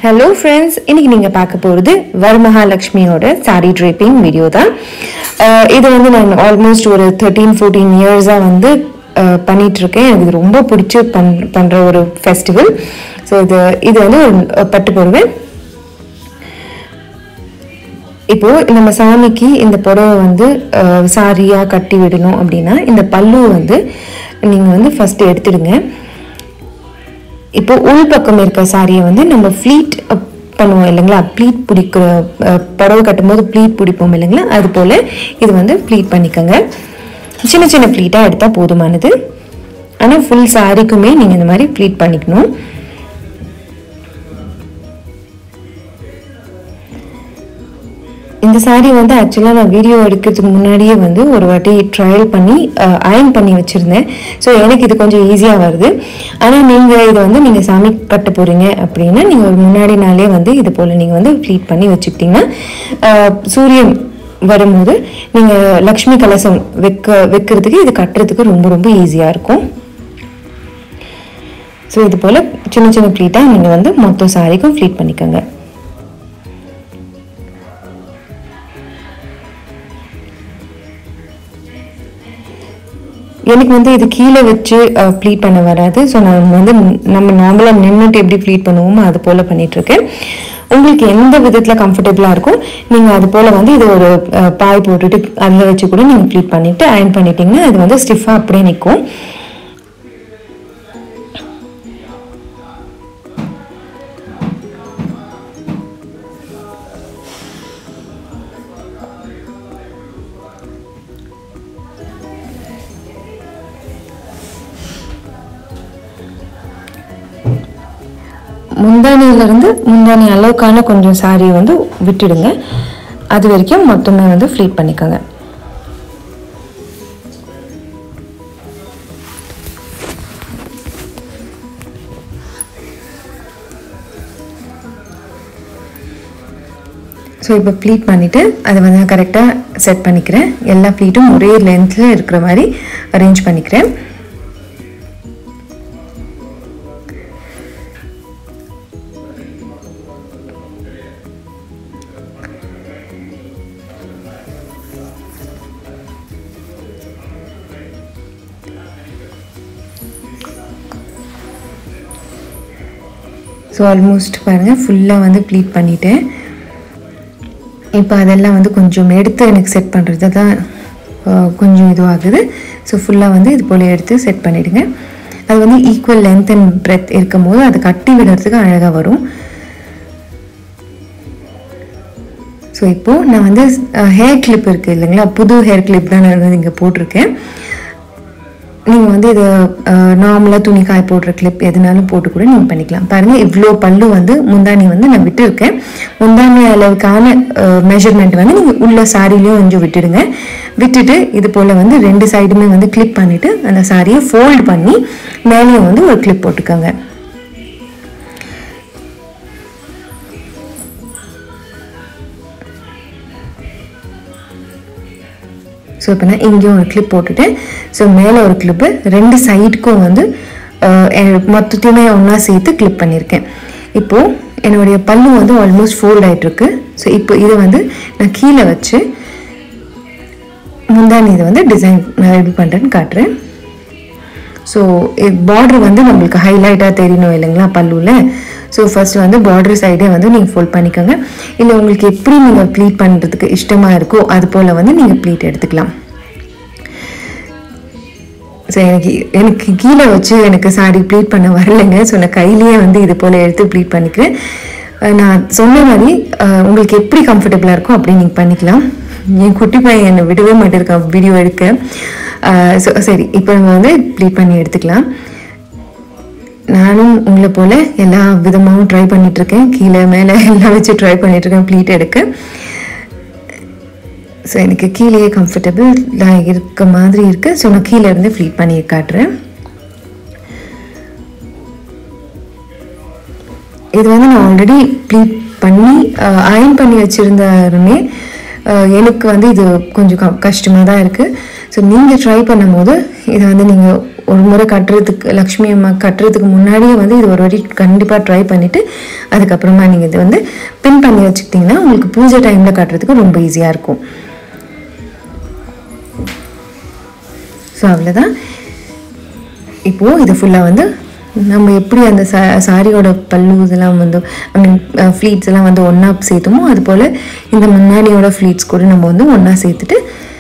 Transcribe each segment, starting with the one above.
hello friends இன்னைக்கு நீங்க பார்க்க போறது வரமகாலட்சுமியோட சாரி ட்ரேப்பிங் வீடியோ தான் அஹ் இது வந்து நான் ஆல்மோஸ்ட் ஒரு தேர்ட்டீன் ஃபோர்டீன் இயர்ஸாக வந்து அஹ் பண்ணிட்டு இருக்கேன் எனக்கு இது ரொம்ப பிடிச்சி பண் பண்ற ஒரு ஃபெஸ்டிவல் ஸோ இது இது வந்து ஒரு பட்டு புடவை இப்போ நம்ம சாமிக்கு இந்த புடவை வந்து அஹ், சாரியா கட்டி விடணும் அப்படின்னா இந்த பல்லு வந்து நீங்க வந்து ஃபர்ஸ்ட் எடுத்துடுங்க இப்போ உள் பக்கம் இருக்க சாரியை வந்து நம்ம ஃப்ளீட் பண்ணுவோம் இல்லைங்களா ப்ளீட் பிடிக்கிற அஹ், புடவை கட்டும்போது ப்ளீட் பிடிப்போம் இல்லைங்களா அது போல் இது வந்து ப்ளீட் பண்ணிக்கோங்க சின்ன சின்ன ப்ளீட்டாக எடுத்தால் போதுமானது ஆனால் ஃபுல் சாரிக்குமே நீங்கள் இந்த மாதிரி ப்ளீட் பண்ணிக்கணும் இந்த சாரி வந்து ஆக்சுவலாக நான் வீடியோ எடுக்கிறதுக்கு முன்னாடியே வந்து ஒரு வாட்டி ட்ரையல் பண்ணி அயன் பண்ணி வச்சுருந்தேன் ஸோ எனக்கு இது கொஞ்சம் ஈஸியாக வருது ஆனால் நீங்கள் இதை வந்து நீங்கள் சாமி கட்ட போகிறீங்க அப்படின்னா நீங்கள் ஒரு முன்னாடி நாளே வந்து இது போல் நீங்கள் வந்து ப்ளீட் பண்ணி வச்சுக்கிட்டிங்கன்னா அஹ், சூரியன் வரும்போது நீங்கள் லக்ஷ்மி கலசம் வைக்க வைக்கிறதுக்கு இது கட்டுறதுக்கு ரொம்ப ரொம்ப ஈஸியாக இருக்கும் ஸோ இது போல் சின்ன சின்ன ப்ளீட்டாக நீங்கள் வந்து மொத்த சாரிக்கும் ப்ளீட் பண்ணிக்கோங்க எனக்கு வந்து இது கீழே வச்சு ப்ளீட் பண்ண வராது ஸோ நான் வந்து நம்ம நார்மலாக நின்றுட்டு எப்படி ப்ளீட் பண்ணுவோமோ அது போல் பண்ணிட்டு இருக்கேன் உங்களுக்கு எந்த விதத்தில் கம்ஃபர்டபுளாக இருக்கும் நீங்கள் அது போல் வந்து இது ஒரு அஹ், பாய் போட்டுட்டு அதில் வச்சு கூட நீங்கள் ப்ளீட் பண்ணிவிட்டு அயன் பண்ணிட்டீங்கன்னா அது வந்து ஸ்டிஃபாக அப்படியே நிற்கும் முந்தானியிலிருந்து முந்தானி அளவுக்கான கொஞ்சம் சாரியை வந்து விட்டுடுங்க அது வரைக்கும் மொத்தமே வந்து ஃப்ளீட் பண்ணிக்கோங்க ஸோ இப்போ ப்ளீட் பண்ணிவிட்டு அதை வந்து நான் கரெக்டாக செட் பண்ணிக்கிறேன் எல்லா ப்ளீட்டும் ஒரே லென்த்தில் இருக்கிற மாதிரி அரேஞ்ச் பண்ணிக்கிறேன் ஸோ ஆல்மோஸ்ட் பாருங்கள் ஃபுல்லாக வந்து ப்ளீட் பண்ணிட்டேன் இப்போ அதெல்லாம் வந்து கொஞ்சம் எடுத்து எனக்கு செட் பண்ணுறது தான் அஹ், கொஞ்சம் இதுவாகுது ஸோ ஃபுல்லாக வந்து இது போல் எடுத்து செட் பண்ணிவிடுங்க அது வந்து ஈக்குவல் லென்த் அண்ட் பிரெத் இருக்கும் போது அது கட்டி விடுறதுக்கு அழகாக வரும் ஸோ இப்போது நான் வந்து ஹேர் கிளிப் இருக்குது இல்லைங்களா புது ஹேர் கிளிப் தான் நான் வந்து இங்கே போட்டிருக்கேன் நீங்கள் வந்து இது நார்மலாக துணி காய போடுற கிளிப் எதுனாலும் போட்டு கூட நீங்கள் பண்ணிக்கலாம் பாருங்கள் இவ்வளோ பல்லு வந்து முந்தானி வந்து நான் விட்டுருக்கேன் முந்தானி அளவுக்கான மெஷர்மெண்ட் வந்து நீங்கள் உள்ள சாரிலையும் கொஞ்சம் விட்டுடுங்க விட்டுட்டு இது போல் வந்து ரெண்டு சைடுமே வந்து கிளிப் பண்ணிவிட்டு அந்த சாரியை ஃபோல்ட் பண்ணி மேலேயும் வந்து ஒரு கிளிப் போட்டுக்கோங்க ஸோ இப்போ நான் இங்கேயும் ஒரு கிளிப் போட்டுட்டேன் ஸோ மேலே ஒரு கிளிப்பு ரெண்டு சைடுக்கும் வந்து அஹ், எ- மொத்தத்தையுமே ஒன்றா சேர்த்து கிளிப் பண்ணியிருக்கேன் இப்போது என்னுடைய பல்லு வந்து ஆல்மோஸ்ட் ஃபோல்ட் ஆகிட்டுருக்கு ஸோ இப்போ இதை வந்து நான் கீழே வச்சு முந்தானி இதை வந்து டிசைன் நான் எப்படி பண்ணுறேன்னு காட்டுறேன் ஸோ பார்டர் வந்து நம்மளுக்கு ஹைலைட்டாக தெரியணும் இல்லைங்களா பல்லுவில் ஸோ ஃபர்ஸ்ட் வந்து பார்டர் சைடே வந்து நீங்கள் ஃபோல்ட் பண்ணிக்கோங்க இல்லை உங்களுக்கு எப்படி நீங்கள் ப்ளீட் பண்ணுறதுக்கு இஷ்டமாக இருக்கோ அது போல் வந்து நீங்கள் ப்ளீட் எடுத்துக்கலாம் ஸோ எனக்கு எனக்கு கீழே வச்சு எனக்கு சாரி ப்ளீட் பண்ண வரலைங்க ஸோ நான் கையிலேயே வந்து இது போல் எடுத்து ப்ளீட் பண்ணிக்கிறேன் அஹ் நான் சொன்ன மாதிரி அஹ் உங்களுக்கு எப்படி கம்ஃபர்டபுளாக இருக்கோ அப்படி நீங்கள் பண்ணிக்கலாம் என் குட்டி பையன் என்னை விடவே மாட்டேருக்கான் வீடியோ எடுக்க ஸோ சரி இப்போ நம்ம வந்து ப்ளீட் பண்ணி எடுத்துக்கலாம் நானும் உங்களை போல் எல்லா விதமாகவும் ட்ரை பண்ணிகிட்ருக்கேன் கீழே மேலே எல்லாம் வச்சு ட்ரை பண்ணிகிட்ருக்கேன் ப்ளீட் எடுக்க ஸோ எனக்கு கீழேயே கம்ஃபர்டபுள் இருக்க மாதிரி இருக்குது ஸோ நான் கீழே இருந்து ஃப்ளீட் பண்ணி காட்டுறேன் இது வந்து நான் ஆல்ரெடி ப்ளீட் பண்ணி அயன் பண்ணி வச்சுருந்தாருமே அஹ், எனக்கு வந்து இது கொஞ்சம் க கஷ்டமாக தான் இருக்குது ஸோ நீங்கள் ட்ரை பண்ணும்போது இதை வந்து நீங்கள் ஒரு முறை கட்டுறதுக்கு லக்ஷ்மி அம்மா கட்டுறதுக்கு முன்னாடியே வந்து இது ஒரு வாட்டி கண்டிப்பாக ட்ரை பண்ணிவிட்டு அதுக்கப்புறமா நீங்கள் இது வந்து பின் பண்ணி வச்சுக்கிட்டிங்கன்னா உங்களுக்கு பூஜை டைமில் கட்டுறதுக்கு ரொம்ப ஈஸியாக இருக்கும் ஸோ அவ்வளோதான் இப்போது இது ஃபுல்லாக வந்து நம்ம எப்படி அந்த சா சாரியோட பல்லு இதெல்லாம் வந்து ஐ மீன் ஃப்ளீட்ஸ் எல்லாம் வந்து ஒன்றா சேர்த்தோமோ அது போல் இந்த முன்னாடியோட ஃப்ளீட்ஸ் கூட நம்ம வந்து ஒன்றா சேர்த்துட்டு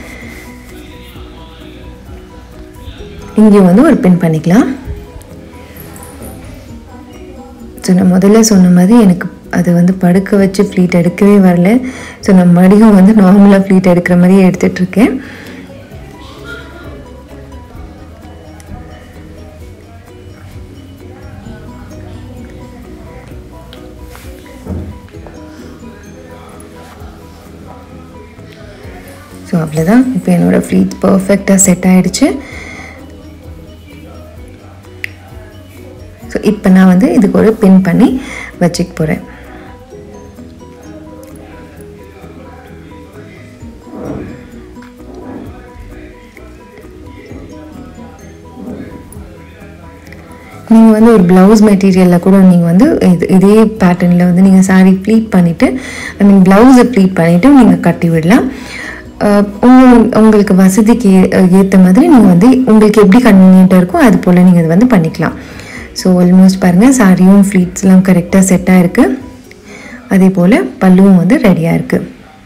இங்கேயும் வந்து ஒரு பின் பண்ணிக்கலாம் ஸோ நான் முதல்ல சொன்ன மாதிரி எனக்கு அது வந்து படுக்க வச்சு ஃப்ளீட் எடுக்கவே வரல ஸோ நான் மறுபடியும் வந்து நார்மலாக ஃப்ளீட் எடுக்கிற மாதிரியே எடுத்துட்டு இருக்கேன் ஸோ அவ்வளோதான் இப்போ என்னோடய ஃப்ளீட் பர்ஃபெக்டாக செட் ஆயிடுச்சு ஸோ இப்போ நான் வந்து இதுக்கு ஒரு பின் பண்ணி வச்சுக்க போகிறேன் நீங்கள் வந்து ஒரு ப்ளவுஸ் மெட்டீரியலில் கூட நீங்கள் வந்து இது இதே பேட்டர்னில் வந்து நீங்கள் saree ப்ளீட் பண்ணிவிட்டு ஐ மீன் ப்ளவுஸை ப்ளீட் பண்ணிவிட்டு நீங்கள் கட்டி விடலாம் அஹ் உங்க உங்களுக்கு வசதிக்கு ஏற்ற மாதிரி நீங்கள் வந்து உங்களுக்கு எப்படி கன்வீனியண்ட்டாக இருக்கோ அது போல் நீங்கள் இது வந்து பண்ணிக்கலாம் ஸோ ஆல்மோஸ்ட் பாருங்கள் சாரியும் ஃப்ளீட்ஸ்லாம் கரெக்டாக செட்டாக இருக்குது அதே போல் பல்லுவும் வந்து ரெடியாக இருக்குது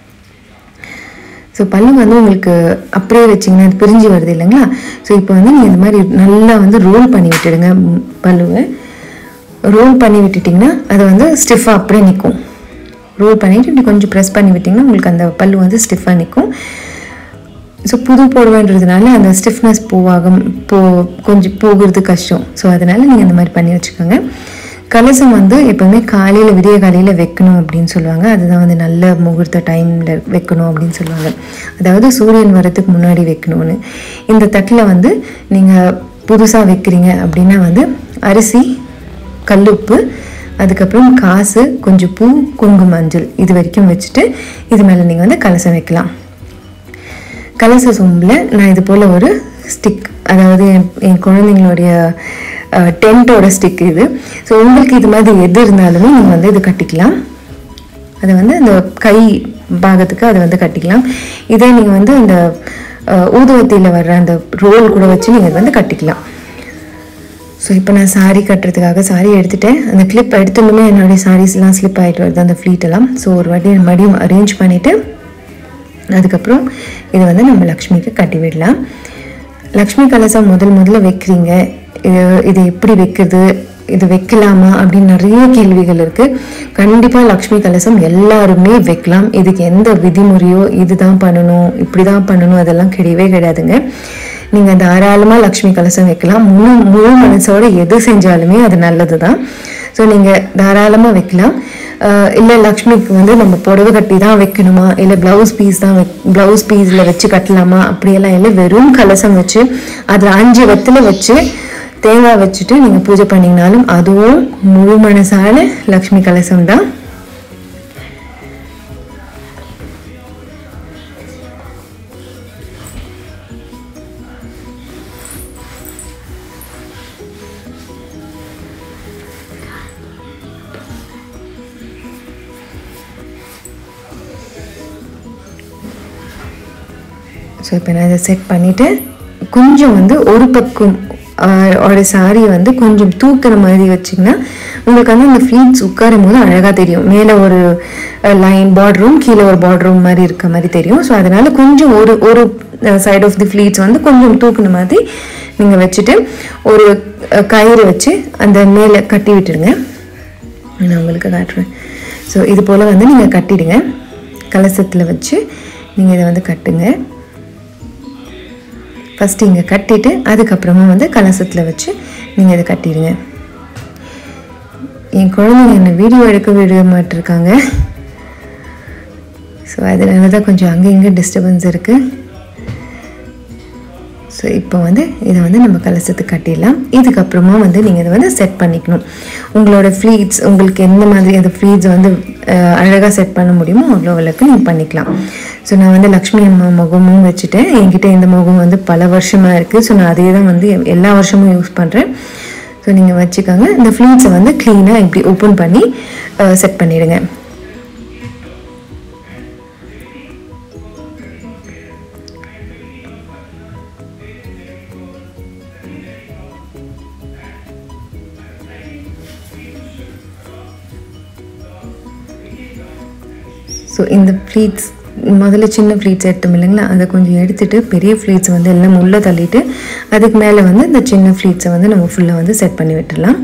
ஸோ பல்லு வந்து உங்களுக்கு அப்படியே வச்சிங்கன்னா அது பிரிஞ்சு வருது இல்லைங்களா ஸோ இப்போ வந்து நீங்கள் இந்த மாதிரி நல்லா வந்து ரோல் பண்ணி விட்டுடுங்க ம், பல்லுவை ரோல் பண்ணி விட்டுட்டிங்கன்னா அது வந்து ஸ்டிஃபாக அப்படியே நிற்கும் ரோல் பண்ணிவிட்டு இப்படி கொஞ்சம் ப்ரெஸ் பண்ணி விட்டிங்கன்னா உங்களுக்கு அந்த பல்லு வந்து ஸ்டிஃபாக நிற்கும் ஸோ புது புடவைன்றதுனால அந்த ஸ்டிஃப்னஸ் போவாக போ கொஞ்சம் போகிறது கஷ்டம் ஸோ அதனால் நீங்கள் இந்த மாதிரி பண்ணி வச்சுக்கோங்க கலசம் வந்து எப்போவுமே காலையில் விடிய காலையில் வைக்கணும் அப்படின்னு சொல்லுவாங்க அதுதான் வந்து நல்ல முகூர்த்த டைமில் வைக்கணும் அப்படின்னு சொல்லுவாங்க அதாவது சூரியன் வரதுக்கு முன்னாடி வைக்கணும்னு இந்த தட்டில் வந்து நீங்கள் புதுசாக வைக்கிறீங்க அப்படின்னா வந்து அரிசி கல்லுப்பு அதுக்கப்புறம் காசு கொஞ்சம் பூ குங்கும மஞ்சள் இது வரைக்கும் வச்சுட்டு இது மேலே நீங்கள் வந்து கலசம் வைக்கலாம் கலச சொம்பில் நான் இது போல் ஒரு ஸ்டிக் அதாவது என் என் குழந்தைங்களுடைய டென்ட்டோட ஸ்டிக் இது ஸோ உங்களுக்கு இது மாதிரி எது இருந்தாலுமே நீங்கள் வந்து இது கட்டிக்கலாம் அதை வந்து அந்த கை பாகத்துக்கு அதை வந்து கட்டிக்கலாம் இதே நீங்கள் வந்து அந்த அஹ், ஊதுவத்தியில் வர்ற அந்த ரோல் கூட வச்சு நீங்கள் வந்து கட்டிக்கலாம் ஸோ இப்போ நான் சாரி கட்டுறதுக்காக சாரி எடுத்துட்டேன் அந்த கிளிப் எடுத்துட்டுமே என்னுடைய சாரீஸ்லாம் ஸ்லிப் ஆகிட்டு வருது அந்த ஃப்ளீட் எல்லாம் ஸோ ஒரு வாட்டி மறுபடியும் அரேஞ்ச் பண்ணிவிட்டு அதுக்கப்புறம் இதை வந்து நம்ம லக்ஷ்மிக்கு கட்டி விடலாம் லக்ஷ்மி கலசம் முதல் முதல்ல வைக்கிறீங்க இது இது எப்படி வைக்கிறது இது வைக்கலாமா அப்படின்னு நிறைய கேள்விகள் இருக்குது கண்டிப்பாக லக்ஷ்மி கலசம் எல்லாருமே வைக்கலாம் இதுக்கு எந்த விதிமுறையோ இதுதான் பண்ணணும் இப்படி தான் பண்ணணும் அதெல்லாம் கிடையவே கிடையாதுங்க நீங்கள் தாராளமாக லக்ஷ்மி கலசம் வைக்கலாம் முழு முழு மனசோட எது செஞ்சாலுமே அது நல்லது தான் ஸோ நீங்கள் தாராளமாக வைக்கலாம் இல்லை லக்ஷ்மிக்கு வந்து நம்ம புடவை கட்டி தான் வைக்கணுமா இல்லை ப்ளவுஸ் பீஸ் தான் வைக் ப்ளவுஸ் பீஸில் வச்சு கட்டலாமா அப்படியெல்லாம் இல்லை வெறும் கலசம் வச்சு அதில் அஞ்சு வெத்தில் வச்சு தேங்காய் வச்சுட்டு நீங்கள் பூஜை பண்ணிங்கனாலும் அதுவும் முழு மனசான லக்ஷ்மி கலசம் தான் ஸோ இப்போ நான் இதை செட் பண்ணிவிட்டு கொஞ்சம் வந்து ஒரு பக்கம் ஆஹ், ஓட சாரியை வந்து கொஞ்சம் தூக்குற மாதிரி வச்சிங்கன்னா உங்களுக்கு வந்து அந்த ஃப்ளீட்ஸ் உட்காரும் போது அழகாக தெரியும் மேலே ஒரு லைன் பார்டரும் கீழே ஒரு பார்டரும் மாதிரி இருக்க மாதிரி தெரியும் ஸோ அதனால கொஞ்சம் ஒரு ஒரு சைடு ஆஃப் தி ஃப்ளீட்ஸ் வந்து கொஞ்சம் தூக்குன மாதிரி நீங்கள் வச்சுட்டு ஒரு அஹ், கயிறு வச்சு அந்த மேலே கட்டி விட்டுருங்க நான் உங்களுக்கு காட்டுறேன் ஸோ இது போல் வந்து நீங்கள் கட்டிடுங்க கலசத்தில் வச்சு நீங்கள் இதை வந்து கட்டுங்க ஃபஸ்ட்டு இங்கே கட்டிட்டு அதுக்கப்புறமா வந்து கலசத்தில் வச்சு நீங்கள் இதை கட்டிடுங்க என் குழந்தைங்க என்னை வீடியோ எடுக்க விட மாட்டிருக்காங்க ஸோ அதனால தான் கொஞ்சம் அங்கே இங்கே டிஸ்டர்பன்ஸ் இருக்குது ஸோ இப்போ வந்து இதை வந்து நம்ம கலசத்துக்கு கட்டிடலாம் இதுக்கப்புறமா வந்து நீங்கள் இதை வந்து செட் பண்ணிக்கணும் உங்களோட ஃப்ளீட்ஸ் உங்களுக்கு எந்த மாதிரி அந்த ஃப்ளீட்ஸ் வந்து அழகாக செட் பண்ண முடியுமோ அவ்வளோ அளவுக்கு நீங்கள் பண்ணிக்கலாம் ஸோ நான் வந்து லக்ஷ்மி அம்மா முகமும் வச்சுட்டேன் என்கிட்ட இந்த முகம் வந்து பல வருஷமாக இருக்குது ஸோ நான் அதே தான் வந்து எல்லா வருஷமும் யூஸ் பண்ணுறேன் ஸோ நீங்கள் வச்சுக்கோங்க இந்த ஃப்ளீட்ஸை வந்து க்ளீனாக இப்படி ஓப்பன் பண்ணி செட் பண்ணிடுங்க ஸோ இந்த ஃப்ளீட்ஸ் முதல்ல சின்ன ஃப்ளீட்ஸ் எடுத்தோம் இல்லைங்களா அதை கொஞ்சம் எடுத்துட்டு பெரிய ஃப்ளீட்ஸ் வந்து எல்லாம் உள்ளே தள்ளிட்டு அதுக்கு மேலே வந்து இந்த சின்ன ஃப்ளீட்ஸை வந்து நம்ம ஃபுல்லாக வந்து செட் பண்ணி விட்டுடலாம்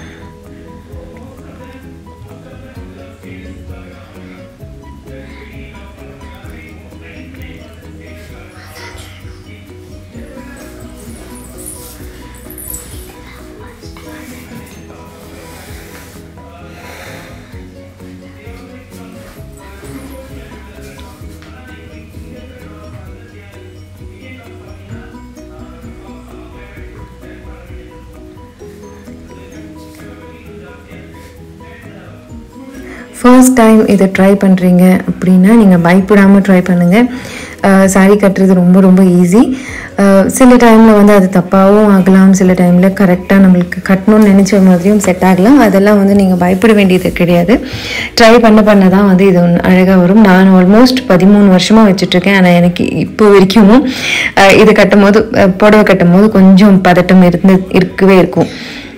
ஃபர்ஸ்ட் டைம் இதை ட்ரை பண்ணுறீங்க அப்படின்னா நீங்கள் பயப்படாமல் ட்ரை பண்ணுங்கள் சாரி கட்டுறது ரொம்ப ரொம்ப ஈஸி சில டைமில் வந்து அது தப்பாகவும் ஆகலாம் சில டைமில் கரெக்டாக நம்மளுக்கு கட்டணும்னு நினச்ச மாதிரியும் செட் ஆகலாம் அதெல்லாம் வந்து நீங்கள் பயப்பட வேண்டியது கிடையாது ட்ரை பண்ண பண்ண தான் வந்து இது அழகாக வரும் நான் ஆல்மோஸ்ட் பதிமூணு வருஷமாக வச்சுட்ருக்கேன் ஆனால் எனக்கு இப்போ வரைக்கும் அஹ், இது கட்டும் போது அஹ், புடவை கட்டும் போது கொஞ்சம் பதட்டம் இருந்து இருக்கவே இருக்கும்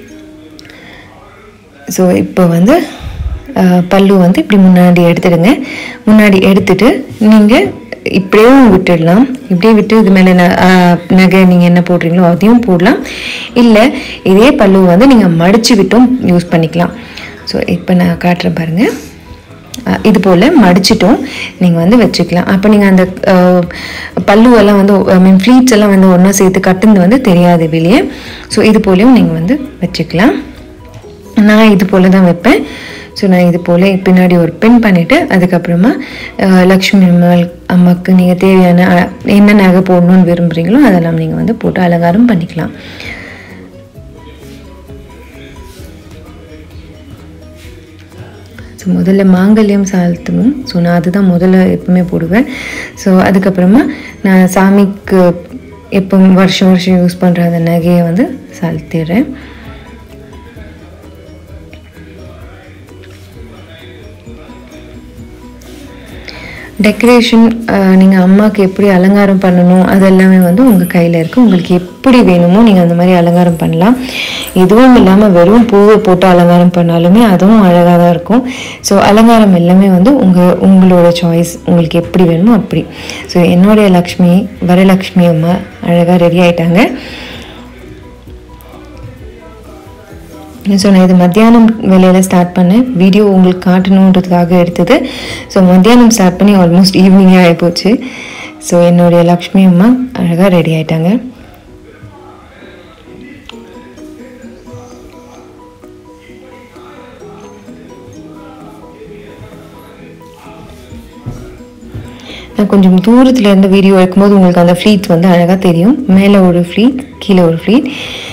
ஸோ இப்போ வந்து அஹ், பல்லு வந்து இப்படி முன்னாடி எடுத்துடுங்க முன்னாடி எடுத்துட்டு நீங்கள் இப்படியே விட்டுடலாம் இப்படியே விட்டு இது மேலே ந- அஹ், நகை நீங்கள் என்ன போடுறீங்களோ அதையும் போடலாம் இல்லை இதே பல்லு வந்து நீங்கள் மடிச்சு விட்டும் யூஸ் பண்ணிக்கலாம் ஸோ இப்போ நான் காட்டுறேன் பாருங்கள் அஹ் இது போல் மடிச்சிட்டும் நீங்கள் வந்து வச்சுக்கலாம் அப்போ நீங்கள் அந்த அஹ், பல்லுவெல்லாம் வந்து ஐ மீன் ஃப்ளீட்ஸ் எல்லாம் வந்து ஒன்றா சேர்த்து கட்டுந்து வந்து தெரியாது வெளியே ஸோ இது போலையும் நீங்கள் வந்து வச்சுக்கலாம் நான் இது போல் தான் வைப்பேன் ஸோ நான் இது போல் பின்னாடி ஒரு பின் பண்ணிவிட்டு அதுக்கப்புறமா அஹ், லக்ஷ்மி அம்மாள் அம்மாவுக்கு நீங்கள் தேவையான அஹ், என்ன நகை போடணும்னு விரும்புகிறீங்களோ அதெல்லாம் நீங்கள் வந்து போட்டு அலங்காரம் பண்ணிக்கலாம் ஸோ முதல்ல மாங்கல்யம் சாழ்த்தணும் ஸோ நான் அதுதான் முதல்ல எப்பவுமே போடுவேன் ஸோ அதுக்கப்புறமா நான் சாமிக்கு எப்போ வருஷம் வருஷம் யூஸ் பண்ணுற அந்த நகையை வந்து சாழ்த்திடுறேன் டெக்கரேஷன் நீங்கள் அம்மாவுக்கு எப்படி அலங்காரம் பண்ணணும் அதெல்லாமே வந்து உங்கள் கையில் இருக்குது உங்களுக்கு எப்படி வேணுமோ நீங்கள் அந்த மாதிரி அலங்காரம் பண்ணலாம் எதுவும் இல்லாமல் வெறும் பூவை போட்டு அலங்காரம் பண்ணாலுமே அதுவும் அழகாக தான் இருக்கும் ஸோ அலங்காரம் எல்லாமே வந்து உங்கள் உங்களோட சாய்ஸ் உங்களுக்கு எப்படி வேணுமோ அப்படி ஸோ என்னுடைய லக்ஷ்மி வரலக்ஷ்மி அம்மா அழகாக ரெடி ஆயிட்டாங்க ஸோ நான் இது மத்தியானம் வேலையில் ஸ்டார்ட் பண்ணேன் வீடியோ உங்களுக்கு காட்டணுன்றதுக்காக எடுத்தது ஸோ மத்தியானம் ஸ்டார்ட் பண்ணி ஆல்மோஸ்ட் ஈவினிங்கே ஆகிப்போச்சு ஸோ என்னுடைய லக்ஷ்மி அம்மா அழகாக ரெடி ஆயிட்டாங்க நான் கொஞ்சம் தூரத்தில் இருந்து வீடியோ எடுக்கும்போது உங்களுக்கு அந்த ஃப்ளீட்ஸ் வந்து அழகாக தெரியும் மேலே ஒரு ஃப்ளீட் கீழே ஒரு ஃப்ளீட்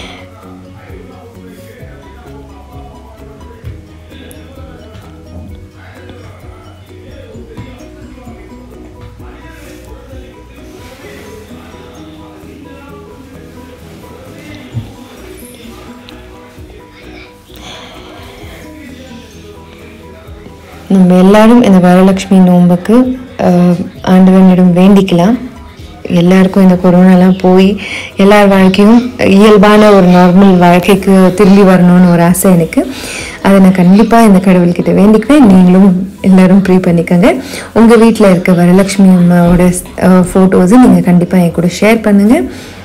நம்ம எல்லாரும் இந்த வரலட்சுமி நோன்புக்கு ஆஹ், ஆண்டவனிடம் வேண்டிக்கலாம் எல்லாருக்கும் இந்த கொரோனாலாம் போய் எல்லார் வாழ்க்கையும் இயல்பான ஒரு நார்மல் வாழ்க்கைக்கு திரும்பி வரணும்னு ஒரு ஆசை எனக்கு அதை நான் கண்டிப்பாக இந்த கடவுள்கிட்ட வேண்டிக்குவேன் நீங்களும் எல்லாரும் ப்ரே பண்ணிக்கோங்க உங்கள் வீட்டில் இருக்க வரலட்சுமி அம்மாவோட ஃபோட்டோஸை நீங்கள் கண்டிப்பாக என் கூட ஷேர் பண்ணுங்கள்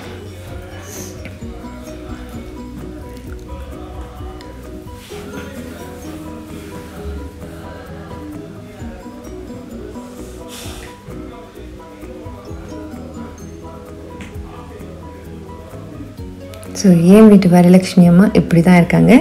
ஸோ ஏன் வீட்டு வரலட்சுமி அம்மா இப்படி தான் இருக்காங்க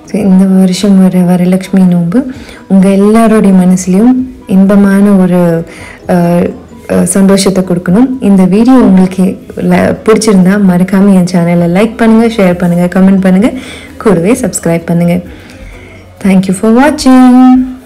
ஸோ இந்த வருஷம் வர வரலட்சுமி நோன்பு உங்கள் எல்லாருடைய மனசுலையும் இன்பமான ஒரு அஹ், அஹ், சந்தோஷத்தை கொடுக்கணும் இந்த வீடியோ உங்களுக்கு ல- பிடிச்சிருந்தா மறக்காமல் என் சேனலை லைக் பண்ணுங்கள் ஷேர் பண்ணுங்கள் கமெண்ட் பண்ணுங்கள் கூடவே சப்ஸ்கிரைப் பண்ணுங்கள் தேங்க்யூ ஃபார் வாட்சிங்